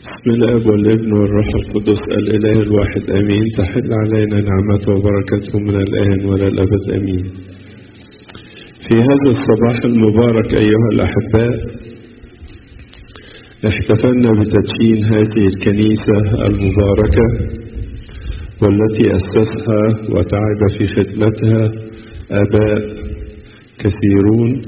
بسم الاب والابن والروح القدس الاله الواحد امين تحل علينا نعمته وبركته من الان والى الابد امين في هذا الصباح المبارك ايها الاحباء احتفلنا بتدشين هذه الكنيسه المباركه والتي اسسها وتعب في خدمتها اباء كثيرون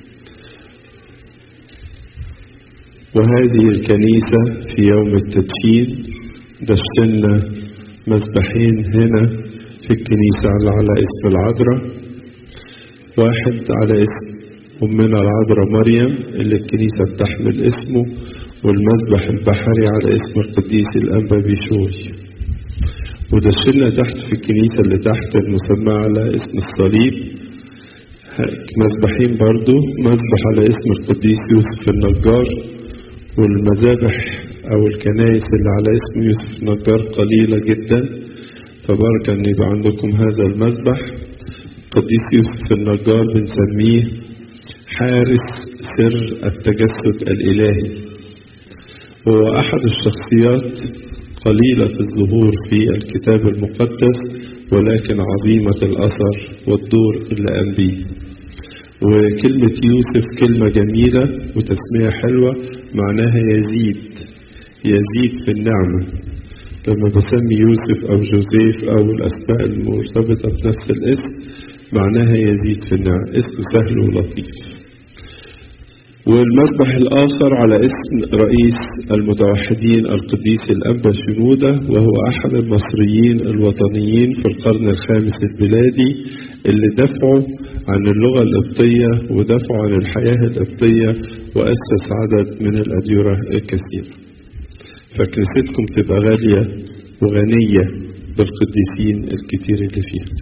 وهذه الكنيسة في يوم التدشين دشنا مذبحين هنا في الكنيسة على اسم العذراء واحد على اسم أمنا العذراء مريم اللي الكنيسة بتحمل اسمه والمذبح البحري على اسم القديس الأنبا بيشوي ودشنا تحت في الكنيسة اللي تحت المسمى على اسم الصليب مذبحين برضو مذبح على اسم القديس يوسف النجار والمذابح أو الكنائس اللي على اسم يوسف النجار قليلة جدا فبارك أن يبقى عندكم هذا المذبح قديس يوسف النجار بنسميه حارس سر التجسد الإلهي هو أحد الشخصيات قليلة الظهور في الكتاب المقدس ولكن عظيمة الأثر والدور اللي قام بيه وكلمة يوسف كلمة جميلة وتسمية حلوة معناها يزيد يزيد في النعمة لما بسمي يوسف أو جوزيف أو الأسماء المرتبطة بنفس الاسم معناها يزيد في النعمة اسم سهل ولطيف والمذبح الآخر على اسم رئيس المتوحدين القديس الأنبا شنودة وهو أحد المصريين الوطنيين في القرن الخامس البلادي اللي دفعوا عن اللغة القبطية ودفعوا عن الحياة القبطية وأسس عدد من الأديرة الكثيرة فكنيستكم تبقى غالية وغنية بالقديسين الكتير اللي فيها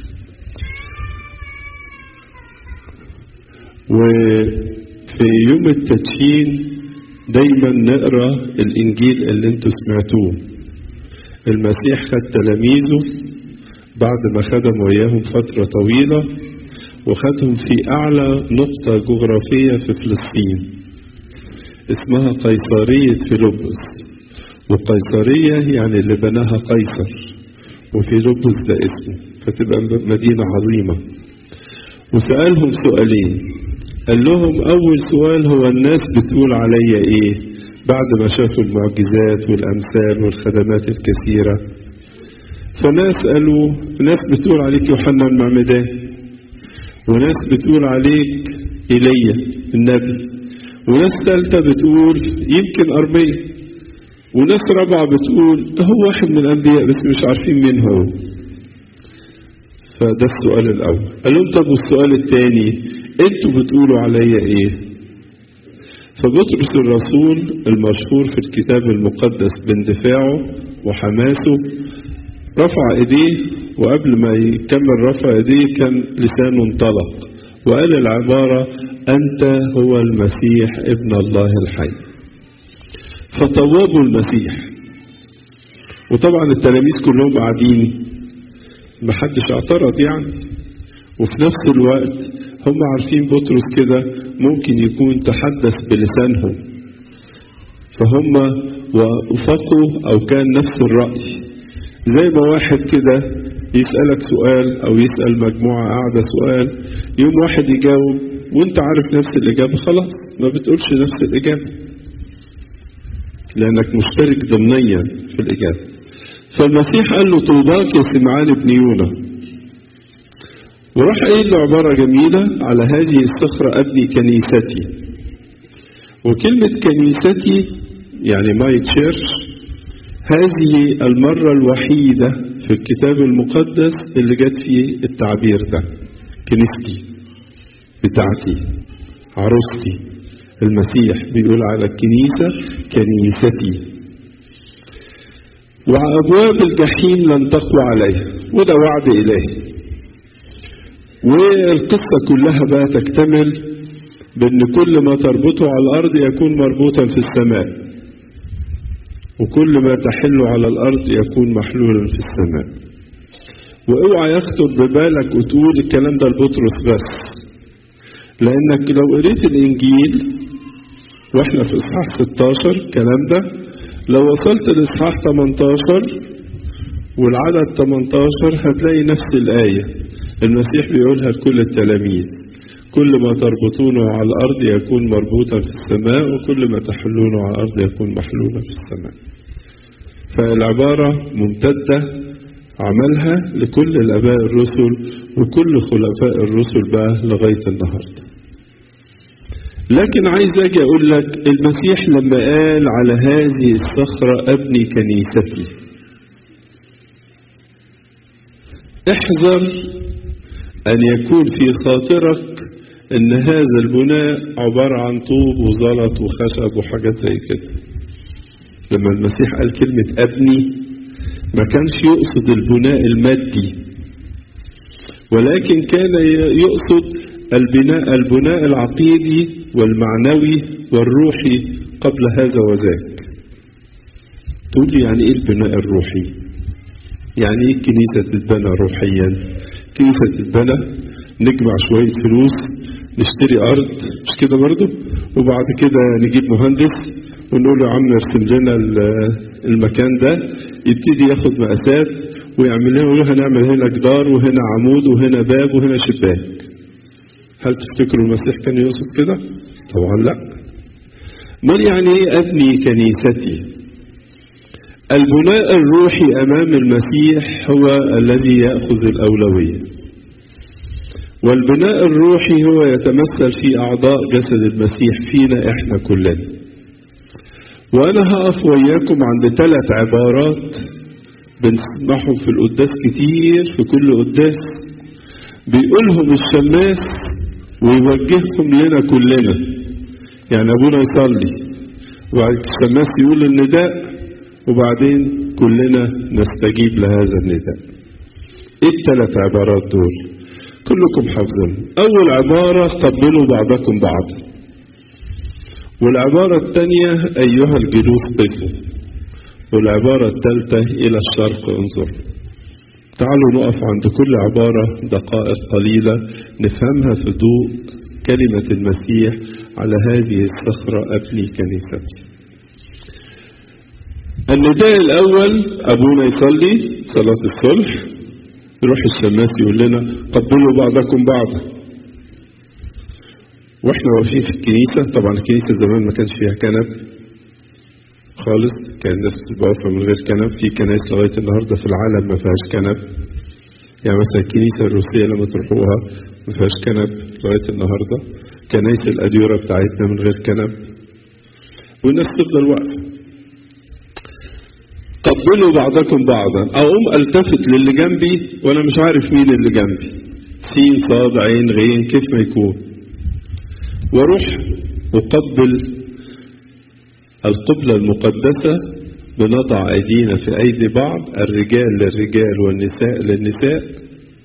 وفي يوم التدشين دايما نقرا الانجيل اللي انتوا سمعتوه المسيح خد تلاميذه بعد ما خدم وياهم فتره طويله وخدهم في اعلى نقطه جغرافيه في فلسطين اسمها قيصريه فيلبس وقيصريه يعني اللي بناها قيصر وفيلبس ده اسمه فتبقى مدينه عظيمه وسالهم سؤالين قال لهم أول سؤال هو الناس بتقول عليا إيه بعد ما شافوا المعجزات والأمثال والخدمات الكثيرة فناس قالوا ناس بتقول عليك يوحنا المعمدان وناس بتقول عليك إيليا النبي وناس ثالثة بتقول يمكن أربية وناس رابعة بتقول هو واحد من الأنبياء بس مش عارفين مين هو فده السؤال الأول قال لهم طب والسؤال الثاني انتوا بتقولوا عليا ايه فبطرس الرسول المشهور في الكتاب المقدس باندفاعه وحماسه رفع ايديه وقبل ما يكمل رفع ايديه كان لسانه انطلق وقال العبارة أنت هو المسيح ابن الله الحي فطوبوا المسيح وطبعا التلاميذ كلهم قاعدين محدش اعترض يعني وفي نفس الوقت هم عارفين بطرس كده ممكن يكون تحدث بلسانهم فهم وافقوا او كان نفس الرأي زي ما واحد كده يسألك سؤال او يسأل مجموعة قاعدة سؤال يوم واحد يجاوب وانت عارف نفس الإجابة خلاص ما بتقولش نفس الإجابة لأنك مشترك ضمنيا في الإجابة فالمسيح قال له طوباك يا سمعان ابن يونا وراح قايل له عبارة جميلة على هذه الصخرة أبني كنيستي وكلمة كنيستي يعني ماي تشيرش هذه المرة الوحيدة في الكتاب المقدس اللي جت فيه التعبير ده كنيستي بتاعتي عروستي المسيح بيقول على الكنيسة كنيستي وأبواب الجحيم لن تقوى عليها وده وعد إلهي والقصة كلها بقى تكتمل بأن كل ما تربطه على الأرض يكون مربوطا في السماء وكل ما تحل على الأرض يكون محلولا في السماء واوعى يخطر ببالك وتقول الكلام ده لبطرس بس لأنك لو قريت الإنجيل واحنا في إصحاح 16 الكلام ده لو وصلت لإصحاح 18 والعدد 18 هتلاقي نفس الآية المسيح بيقولها لكل التلاميذ كل ما تربطونه على الأرض يكون مربوطا في السماء وكل ما تحلونه على الأرض يكون محلولا في السماء فالعبارة ممتدة عملها لكل الآباء الرسل وكل خلفاء الرسل بقى لغاية النهاردة لكن عايز أجي أقول لك المسيح لما قال على هذه الصخرة أبني كنيستي احذر أن يكون في خاطرك أن هذا البناء عبارة عن طوب وزلط وخشب وحاجات زي كده لما المسيح قال كلمة أبني ما كانش يقصد البناء المادي ولكن كان يقصد البناء البناء العقيدي والمعنوي والروحي قبل هذا وذاك تقول لي يعني ايه البناء الروحي يعني ايه الكنيسة تتبنى روحيا كنيسة تتبنى نجمع شوية فلوس نشتري أرض مش كده برضه وبعد كده نجيب مهندس ونقول له يا عم ارسم لنا المكان ده يبتدي ياخد مقاسات ويعمل لنا يقول هنعمل هنا جدار وهنا عمود وهنا باب وهنا شباك هل تفتكروا المسيح كان يقصد كده؟ طبعا لا امال يعني ايه ابني كنيستي البناء الروحي امام المسيح هو الذي ياخذ الاولويه والبناء الروحي هو يتمثل في اعضاء جسد المسيح فينا احنا كلنا وانا هقف وياكم عند ثلاث عبارات بنسمعهم في القداس كتير في كل قداس بيقولهم الشماس ويوجههم لنا كلنا يعني ابونا يصلي وبعد الشماس يقول النداء وبعدين كلنا نستجيب لهذا النداء ايه الثلاث عبارات دول كلكم حافظين اول عبارة قبلوا بعضكم بعضا والعبارة الثانية ايها الجلوس قفوا والعبارة الثالثة الى الشرق انظروا تعالوا نقف عند كل عبارة دقائق قليلة نفهمها في ضوء كلمة المسيح على هذه الصخرة أبني كنيستي النداء الأول أبونا يصلي صلاة الصلح يروح الشماس يقول لنا قبلوا بعضكم بعضا واحنا واقفين في الكنيسة طبعا الكنيسة زمان ما كانش فيها كنب خالص كان الناس واقفة من غير كنب في كنائس لغاية النهاردة في العالم ما فيهاش كنب يعني مثلا الكنيسة الروسية لما تروحوها ما فيهاش كنب لغاية النهاردة كنائس الأديرة بتاعتنا من غير كنب والناس تفضل واقفة قبلوا بعضكم بعضا اقوم التفت للي جنبي وانا مش عارف مين اللي جنبي سين صاد عين غين كيف ما يكون واروح اقبل القبلة المقدسة بنضع ايدينا في ايدي بعض الرجال للرجال والنساء للنساء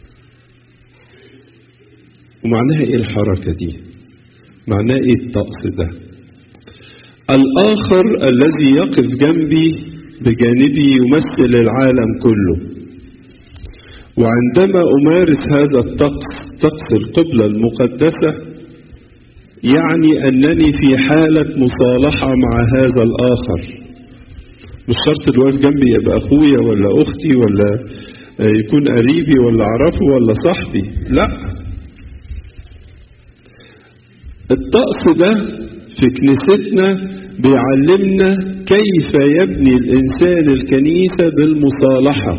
ومعناها ايه الحركة دي معناها ايه الطقس ده الاخر الذي يقف جنبي بجانبي يمثل العالم كله وعندما أمارس هذا الطقس طقس القبلة المقدسة يعني أنني في حالة مصالحة مع هذا الآخر مش شرط اللي واقف جنبي يبقى أخويا ولا أختي ولا يكون قريبي ولا أعرفه ولا صاحبي لا الطقس ده في كنيستنا بيعلمنا كيف يبني الإنسان الكنيسة بالمصالحة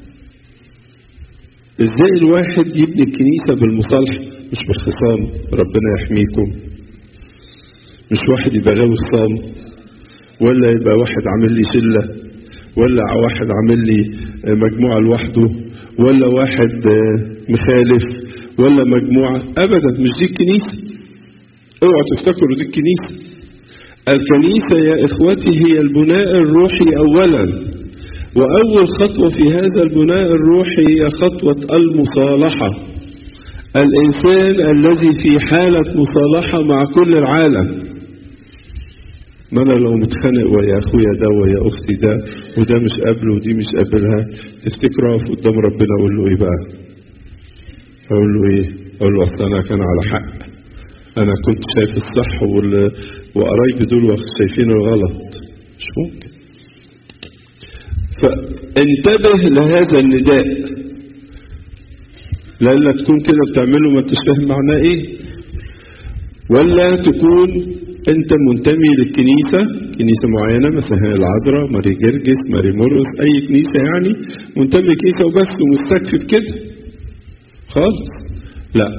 إزاي الواحد يبني الكنيسة بالمصالحة مش بالخصام ربنا يحميكم مش واحد يبقى غاوي خصام ولا يبقى واحد عامل لي شلة ولا واحد عامل لي مجموعة لوحده ولا واحد مخالف ولا مجموعة أبدا مش دي الكنيسة اوعوا تفتكروا دي الكنيسة الكنيسة يا إخوتي هي البناء الروحي أولا وأول خطوة في هذا البناء الروحي هي خطوة المصالحة الإنسان الذي في حالة مصالحة مع كل العالم ما أنا لو متخانق ويا أخويا ده ويا أختي ده وده مش قابله ودي مش قابلها تفتكروا أقف قدام ربنا أقول له إيه بقى؟ أقول له إيه؟ أقول له أصل أنا كان على حق أنا كنت شايف الصح وقرايبي دول شايفين الغلط مش ممكن فانتبه لهذا النداء لألا تكون كده بتعمله ما انتش فاهم معناه ايه ولا تكون انت منتمي للكنيسة كنيسة معينة مثلا العذراء ماري جرجس ماري مرقس اي كنيسة يعني منتمي لكنيسة وبس ومستكفي بكده خالص لا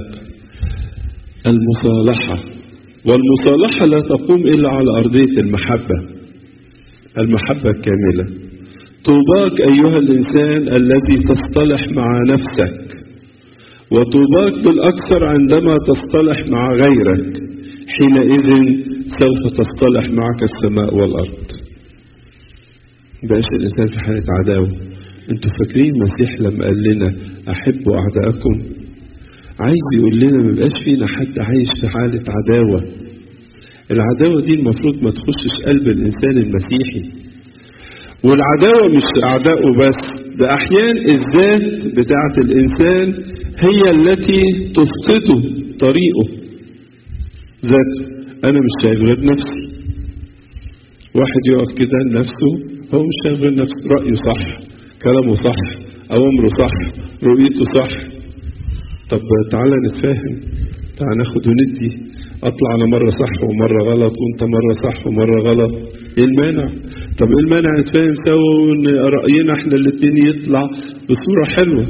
المصالحة والمصالحة لا تقوم إلا على أرضية المحبة المحبة الكاملة طوباك أيها الإنسان الذي تصطلح مع نفسك وطوباك بالأكثر عندما تصطلح مع غيرك حينئذ سوف تصطلح معك السماء والأرض بقاش الإنسان في حالة عداوة انتوا فاكرين المسيح لما قال لنا أحبوا أعداءكم عايز يقول لنا ما يبقاش فينا حد عايش في حالة عداوة العداوة دي المفروض ما تخشش قلب الإنسان المسيحي والعداوة مش أعدائه بس ده أحيان الذات بتاعة الإنسان هي التي تفقده طريقه ذاته أنا مش شايف غير نفسي واحد يقف كده لنفسه هو مش شايف غير نفسه رأيه صح كلامه صح أوامره صح رؤيته صح طب تعالى نتفاهم تعالى ناخد وندي اطلع انا مره صح ومره غلط وانت مره صح ومره غلط ايه المانع طب ايه المانع نتفاهم سوا وان راينا احنا الاثنين يطلع بصوره حلوه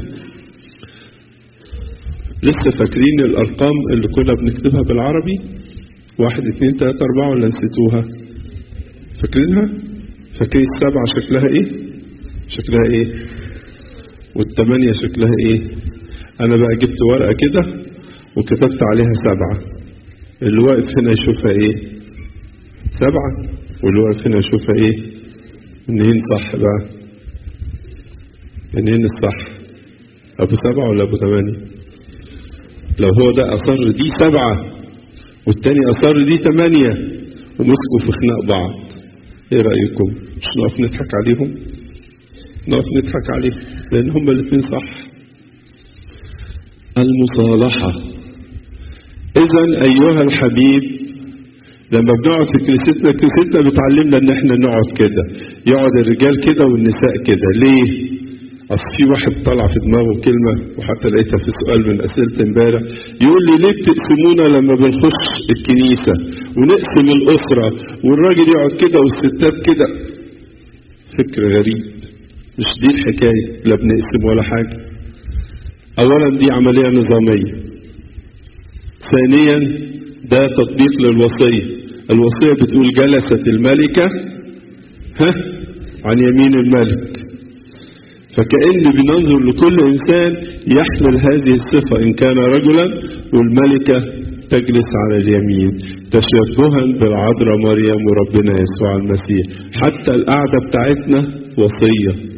لسه فاكرين الارقام اللي كنا بنكتبها بالعربي واحد اتنين تلاته اربعه ولا نسيتوها فاكرينها فاكرين السبعه شكلها ايه شكلها ايه والثمانيه شكلها ايه انا بقى جبت ورقه كده وكتبت عليها سبعه اللي واقف هنا يشوفها ايه سبعه واللي واقف هنا يشوفها ايه منين صح بقى منين الصح ابو سبعه ولا ابو ثمانيه لو هو ده اصر دي سبعه والتاني اصر دي ثمانيه ومسكوا في خناق بعض ايه رايكم مش نقف نضحك عليهم نقف نضحك عليهم لان هما الاثنين صح المصالحة إذا أيها الحبيب لما بنقعد في كنيستنا كنيستنا بتعلمنا إن إحنا نقعد كده يقعد الرجال كده والنساء كده ليه؟ أصل في واحد طلع في دماغه كلمة وحتى لقيتها في سؤال من أسئلة امبارح يقول لي ليه بتقسمونا لما بنخش الكنيسة ونقسم الأسرة والراجل يقعد كده والستات كده فكر غريب مش دي الحكاية لا بنقسم ولا حاجة اولا دي عمليه نظاميه ثانيا ده تطبيق للوصيه الوصيه بتقول جلست الملكه ها عن يمين الملك فكأن بننظر لكل إنسان يحمل هذه الصفة إن كان رجلا والملكة تجلس على اليمين تشبها بالعذراء مريم وربنا يسوع المسيح حتى القعدة بتاعتنا وصية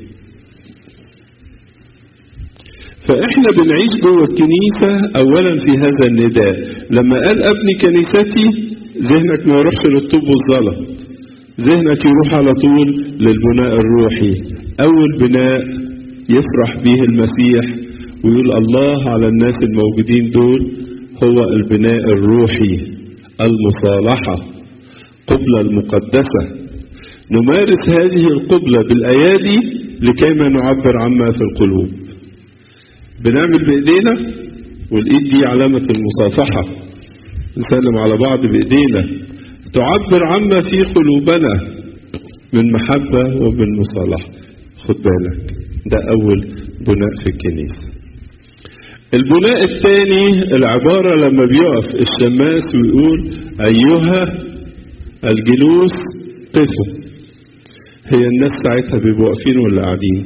فاحنا بنعيش جوه الكنيسة اولا في هذا النداء لما قال ابني كنيستي ذهنك ما يروحش للطوب والزلط ذهنك يروح على طول للبناء الروحي اول بناء يفرح به المسيح ويقول الله على الناس الموجودين دول هو البناء الروحي المصالحة قبلة المقدسة نمارس هذه القبلة بالأيادي لكيما نعبر عما في القلوب بنعمل بايدينا والايد دي علامة المصافحة نسلم على بعض بايدينا تعبر عما في قلوبنا من محبة ومن مصالحة خد بالك ده أول بناء في الكنيسة البناء الثاني العبارة لما بيقف الشماس ويقول أيها الجلوس قفوا هي الناس ساعتها بيبقوا واقفين ولا قاعدين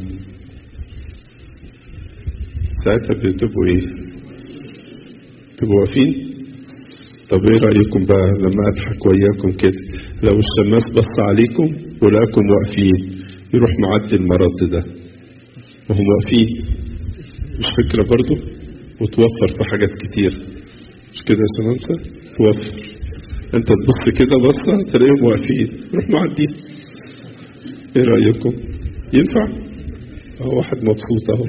ساعتها بتبقوا ايه تبقوا واقفين طب ايه رايكم بقى لما اضحك وياكم كده لو الشماس بص عليكم ولقاكم واقفين يروح معدي المرض ده وهم واقفين مش فكره برضو وتوفر في حاجات كتير مش كده يا شمامسه توفر انت تبص كده بصه تلاقيهم واقفين يروح معدي ايه رايكم ينفع اهو واحد مبسوط اهو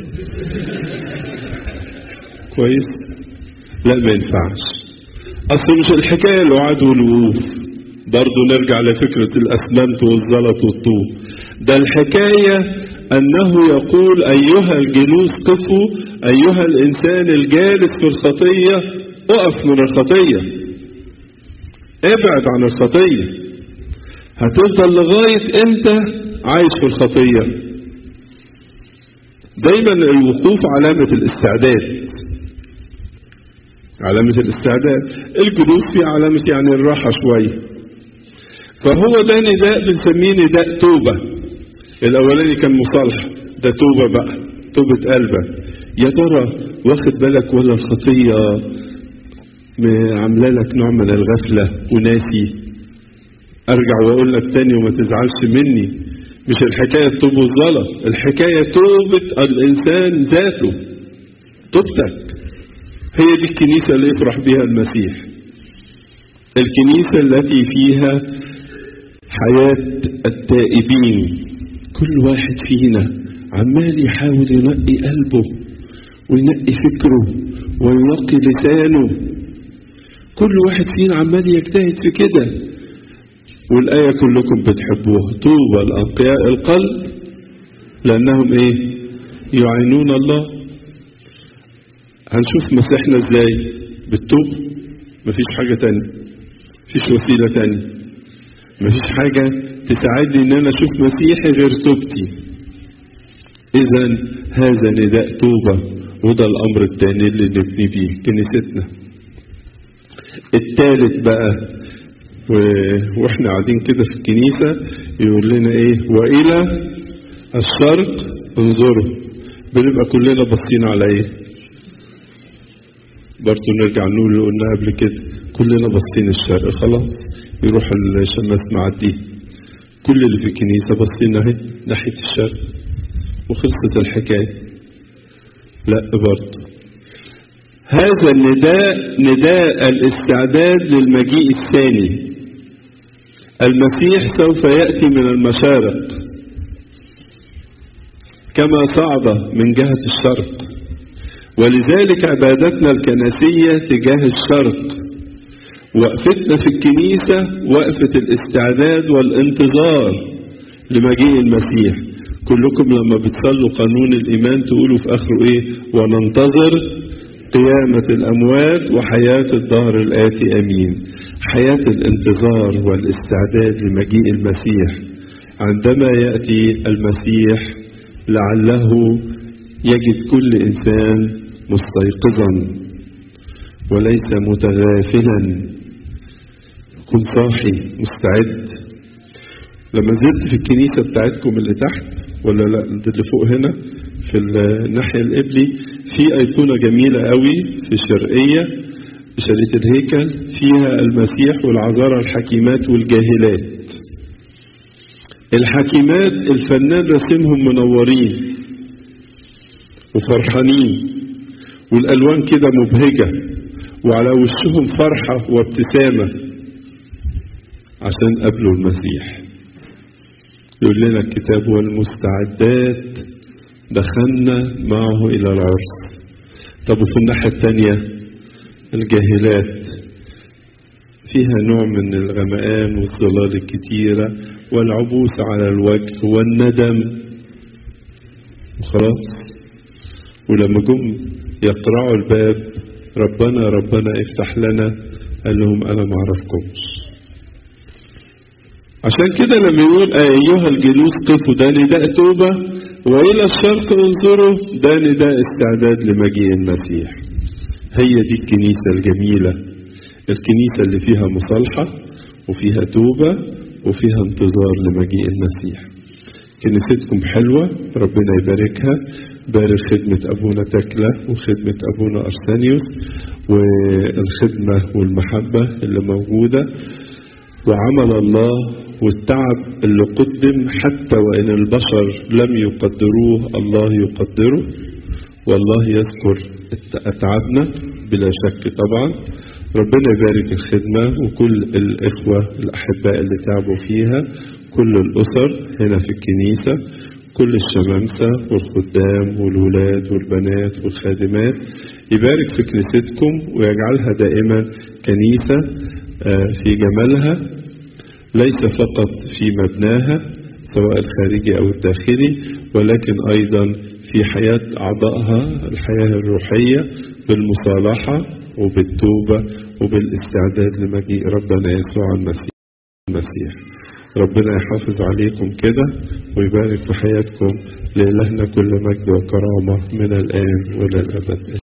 كويس لا ما ينفعش اصل مش الحكايه الوعد والوقوف برضه نرجع لفكره الاسمنت والزلط والطوب ده الحكايه أنه يقول أيها الجلوس قفوا أيها الإنسان الجالس في الخطية اقف من الخطية ابعد عن الخطية هتفضل لغاية امتى عايش في الخطية دايما الوقوف علامة الاستعداد علامة الاستعداد الجلوس في علامة يعني الراحة شوية فهو ده نداء بنسميه نداء توبة الأولاني كان مصالحة ده توبة بقى توبة قلبك يا ترى واخد بالك ولا الخطية عاملة لك نوع من الغفلة وناسي أرجع وأقول لك تاني وما تزعلش مني مش الحكاية توب والظلم الحكاية توبة الإنسان ذاته توبتك هي دي الكنيسة اللي يفرح بها المسيح الكنيسة التي فيها حياة التائبين كل واحد فينا عمال يحاول ينقي قلبه وينقي فكره وينقي لسانه كل واحد فينا عمال يجتهد في كده والآية كلكم بتحبوها طوبى لأنقياء القلب لأنهم إيه يعينون الله هنشوف مسيحنا إزاي بالتوب مفيش حاجة تانية مفيش وسيلة تانية مفيش حاجة تساعدني إن أنا أشوف مسيحي غير توبتي إذا هذا نداء توبة وده الأمر الثاني اللي نبني بيه كنيستنا الثالث بقى و... واحنا قاعدين كده في الكنيسة يقول لنا ايه وإلى الشرق انظروا بنبقى كلنا باصين على ايه برضه نرجع نقول اللي قلناها قبل كده كلنا باصين الشرق خلاص يروح الشماس معديه كل اللي في الكنيسة باصين اهي ناحية الشرق وخلصت الحكاية لا برضه هذا النداء نداء الاستعداد للمجيء الثاني المسيح سوف يأتي من المشارق كما صعد من جهة الشرق ولذلك عبادتنا الكنسية تجاه الشرق وقفتنا في الكنيسة وقفة الاستعداد والانتظار لمجيء المسيح كلكم لما بتصلوا قانون الإيمان تقولوا في آخره إيه وننتظر قيامة الأموات وحياة الدهر الآتي أمين حياة الانتظار والاستعداد لمجيء المسيح عندما يأتي المسيح لعله يجد كل إنسان مستيقظا وليس متغافلا كن صاحي مستعد لما نزلت في الكنيسة بتاعتكم اللي تحت ولا لا اللي فوق هنا في الناحية القبلي في أيقونة جميلة قوي في الشرقية شريط الهيكل فيها المسيح والعذارى الحكيمات والجاهلات الحكيمات الفنان رسمهم منورين وفرحانين والألوان كده مبهجة وعلى وشهم فرحة وابتسامة عشان قبلوا المسيح يقول لنا الكتاب والمستعدات دخلنا معه إلى العرس طب وفي الناحية التانية الجاهلات فيها نوع من الغمقان والظلال الكتيرة والعبوس على الوجه والندم وخلاص ولما جم يقرعوا الباب ربنا ربنا افتح لنا قال لهم انا ما اعرفكمش عشان كده لما يقول ايها الجلوس قفوا ده نداء توبه والى الشرق انظروا ده نداء استعداد لمجيء المسيح هي دي الكنيسه الجميله الكنيسه اللي فيها مصالحه وفيها توبه وفيها انتظار لمجيء المسيح كنيستكم حلوة ربنا يباركها بارك خدمة أبونا تكلة وخدمة أبونا أرسانيوس والخدمة والمحبة اللي موجودة وعمل الله والتعب اللي قدم حتى وإن البشر لم يقدروه الله يقدره والله يذكر أتعابنا بلا شك طبعا ربنا يبارك الخدمة وكل الإخوة الأحباء اللي تعبوا فيها كل الأسر هنا في الكنيسة كل الشمامسة والخدام والولاد والبنات والخادمات يبارك في كنيستكم ويجعلها دائما كنيسة في جمالها ليس فقط في مبناها سواء الخارجي أو الداخلي ولكن أيضا في حياة أعضائها الحياة الروحية بالمصالحة وبالتوبة وبالاستعداد لمجيء ربنا يسوع المسيح المسيح ربنا يحافظ عليكم كده ويبارك في حياتكم لإلهنا كل مجد وكرامة من الآن وإلى الأبد